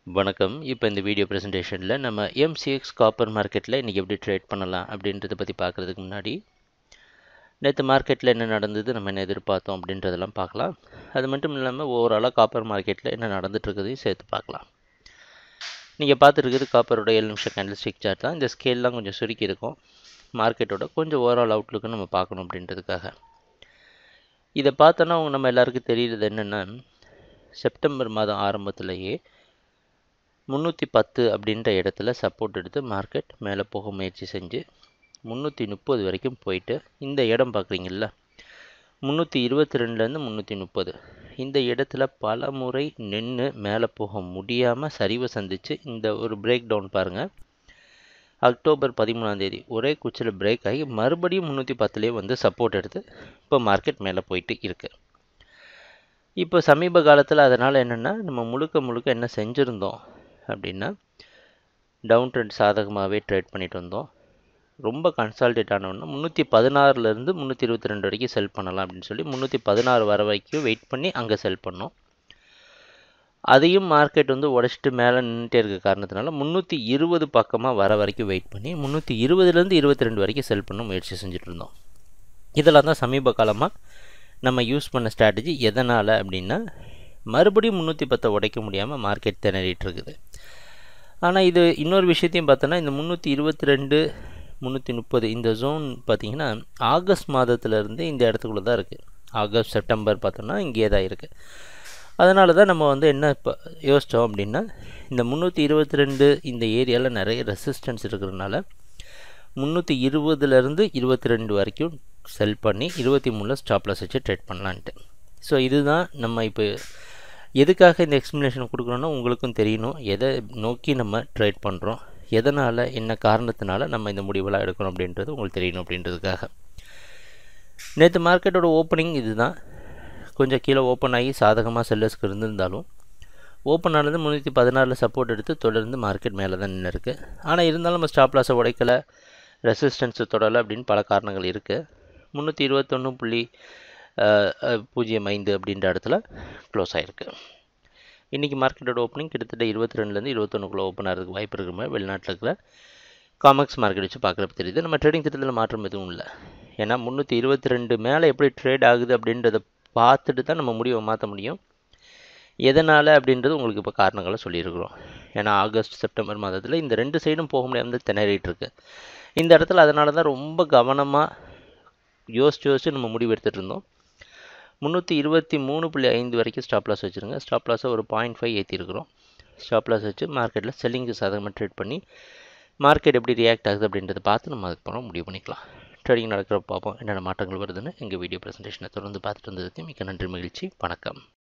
வணக்கம் இப்போ இந்த வீடியோ ப்ரெசன்டேஷனில் நம்ம எம்சிஎக்ஸ் காப்பர் மார்க்கெட்டில் இன்றைக்கி எப்படி ட்ரேட் பண்ணலாம் அப்படின்றத பற்றி பார்க்குறதுக்கு முன்னாடி நேற்று மார்க்கெட்டில் என்ன நடந்தது நம்ம என்ன எதிர்பார்த்தோம் அப்படின்றதெல்லாம் பார்க்கலாம் அது மட்டும் இல்லாமல் ஓவராலாக காப்பர் மார்க்கெட்டில் என்ன நடந்துட்டுருக்குதையும் சேர்த்து பார்க்கலாம் நீங்கள் பார்த்துருக்குது காப்பரோட ஏழு நிமிஷம் கேண்டில் ஸ்டிக் சார்ட் தான் இந்த ஸ்கேல்லாம் கொஞ்சம் சுருக்கி இருக்கும் மார்க்கெட்டோட கொஞ்சம் ஓவரால் அவுட்லுக்கு நம்ம பார்க்கணும் அப்படின்றதுக்காக இதை பார்த்தோன்னா அவங்க நம்ம எல்லாருக்கும் தெரியுறது என்னென்னா செப்டம்பர் மாதம் ஆரம்பத்திலேயே முந்நூற்றி பத்து அப்படின்ற இடத்துல சப்போர்ட் எடுத்து மார்க்கெட் மேலே போக முயற்சி செஞ்சு முந்நூற்றி முப்பது வரைக்கும் போயிட்டு இந்த இடம் பார்க்குறீங்கள முந்நூற்றி இருபத்தி ரெண்டுலேருந்து முந்நூற்றி முப்பது இந்த இடத்துல பல முறை நின்று மேலே போக முடியாமல் சரிவை சந்தித்து இந்த ஒரு பிரேக் டவுன் பாருங்கள் அக்டோபர் பதிமூணாந்தேதி ஒரே குச்சில் பிரேக் ஆகி மறுபடியும் முந்நூற்றி பத்துலேயே வந்து சப்போர்ட் எடுத்து இப்போ மார்க்கெட் மேலே போயிட்டு இருக்குது இப்போ சமீப காலத்தில் அதனால் என்னென்னா நம்ம முழுக்க முழுக்க என்ன செஞ்சுருந்தோம் அப்படின்னா டவுன் ட்ரெண்ட் சாதகமாகவே ட்ரேட் பண்ணிட்டு வந்தோம் ரொம்ப கன்சால்டேட் ஆனவுடனே முந்நூற்றி பதினாறுலேருந்து முந்நூற்றி இருபத்தி ரெண்டு வரைக்கும் செல் பண்ணலாம் அப்படின்னு சொல்லி முந்நூற்றி பதினாறு வர வரைக்கும் வெயிட் பண்ணி அங்கே செல் பண்ணோம் அதையும் மார்க்கெட் வந்து உடச்சிட்டு மேலே நின்றுட்டே இருக்க காரணத்தினால முந்நூற்றி இருபது பக்கமாக வர வரைக்கும் வெயிட் பண்ணி முந்நூற்றி இருபதுலேருந்து இருபத்தி ரெண்டு வரைக்கும் செல் பண்ண முயற்சி செஞ்சுட்டு இருந்தோம் இதெல்லாம் தான் சமீப காலமாக நம்ம யூஸ் பண்ண ஸ்ட்ராட்டஜி எதனால் அப்படின்னா மறுபடியும் முந்நூற்றி பத்தை உடைக்க முடியாமல் மார்க்கெட் திணறிட்டு இருக்குது ஆனால் இது இன்னொரு விஷயத்தையும் பார்த்தோன்னா இந்த முந்நூற்றி இருபத்தி ரெண்டு முந்நூற்றி முப்பது இந்த ஜோன் பார்த்திங்கன்னா ஆகஸ்ட் மாதத்துலேருந்து இந்த இடத்துக்குள்ளே தான் இருக்குது ஆகஸ்ட் செப்டம்பர் பார்த்தோன்னா இங்கே தான் இருக்குது அதனால தான் நம்ம வந்து என்ன இப்போ யோசித்தோம் அப்படின்னா இந்த முந்நூற்றி இருபத்தி ரெண்டு இந்த ஏரியாவில் நிறைய ரெசிஸ்டன்ஸ் இருக்கிறதுனால முந்நூற்றி இருபதுலேருந்து இருபத்தி ரெண்டு வரைக்கும் செல் பண்ணி இருபத்தி மூணில் ஸ்டாப்லஸ் வச்சு ட்ரேட் பண்ணலான்ட்டு ஸோ இதுதான் நம்ம இப்போ எதுக்காக இந்த எக்ஸ்ப்ளனேஷன் கொடுக்குறோன்னா உங்களுக்கும் தெரியணும் எதை நோக்கி நம்ம ட்ரேட் பண்ணுறோம் எதனால் என்ன காரணத்தினால நம்ம இந்த முடிவெல்லாம் எடுக்கணும் அப்படின்றது உங்களுக்கு தெரியணும் அப்படின்றதுக்காக நேற்று மார்க்கெட்டோட ஓப்பனிங் இதுதான் கொஞ்சம் கீழே ஓப்பன் ஆகி சாதகமாக செல்லர்ஸ்க்கு இருந்திருந்தாலும் ஓப்பன் ஆனது முந்நூற்றி பதினாறில் சப்போர்ட் எடுத்து தொடர்ந்து மார்க்கெட் மேலே தான் நின்று இருக்குது ஆனால் இருந்தாலும் நம்ம ஸ்டாப் லாஸை உடைக்கலை ரெசிஸ்டன்ஸை தொடலை அப்படின்னு பல காரணங்கள் இருக்குது முந்நூற்றி இருபத்தொன்று புள்ளி பூஜ்ஜியம் ஐந்து அப்படின்ற இடத்துல க்ளோஸ் ஆகிருக்கு இன்றைக்கி மார்க்கெட்டோட ஓப்பனிங் கிட்டத்தட்ட இருபத்தி ரெண்டுலேருந்து இருபத்தொன்னுக்குள்ளே ஓப்பன் ஆகிறதுக்கு வாய்ப்பு இருக்கிற மாதிரி வெளிநாட்டில் இருக்கிற காமர்ஸ் மார்க்கெட் வச்சு பார்க்குறப்ப தெரியுது நம்ம ட்ரேடிங் திட்டத்தில் மாற்றம் எதுவும் இல்லை ஏன்னா முந்நூற்றி இருபத்தி ரெண்டு மேலே எப்படி ட்ரேட் ஆகுது அப்படின்றத பார்த்துட்டு தான் நம்ம முடிவை மாற்ற முடியும் எதனால் அப்படின்றது உங்களுக்கு இப்போ காரணங்களை சொல்லியிருக்கிறோம் ஏன்னா ஆகஸ்ட் செப்டம்பர் மாதத்தில் இந்த ரெண்டு சைடும் போக முடியாமல் திணறிட்டு இருக்கு இந்த இடத்துல அதனால தான் ரொம்ப கவனமாக யோசிச்சு யோசிச்சு நம்ம முடிவு எடுத்துகிட்டு இருந்தோம் முந்நூற்றி இருபத்தி மூணு புள்ளி ஐந்து வரைக்கும் ஸ்டாப் லாஸ் வச்சுருங்க ஸ்டாப் லாஸை ஒரு பாயிண்ட் ஃபைவ் ஏற்றிருக்கிறோம் ஸ்டாப் லாஸ் வச்சு மார்க்கெட்டில் செல்லிங்கு சாதகமாக ட்ரேட் பண்ணி மார்க்கெட் எப்படி ரியாக்ட் ஆகுது அப்படின்றத பார்த்து நம்ம அதுக்கு போனால் முடிவு பண்ணிக்கலாம் ட்ரேடிங் நடக்கிற பார்ப்போம் என்னென்ன மாற்றங்கள் வருதுன்னு எங்கள் வீடியோ ப்ரெசன்டேஷனை தொடர்ந்து பார்த்துட்டு வந்ததுக்கு மிக்க நன்றி மகிழ்ச்சி வணக்கம்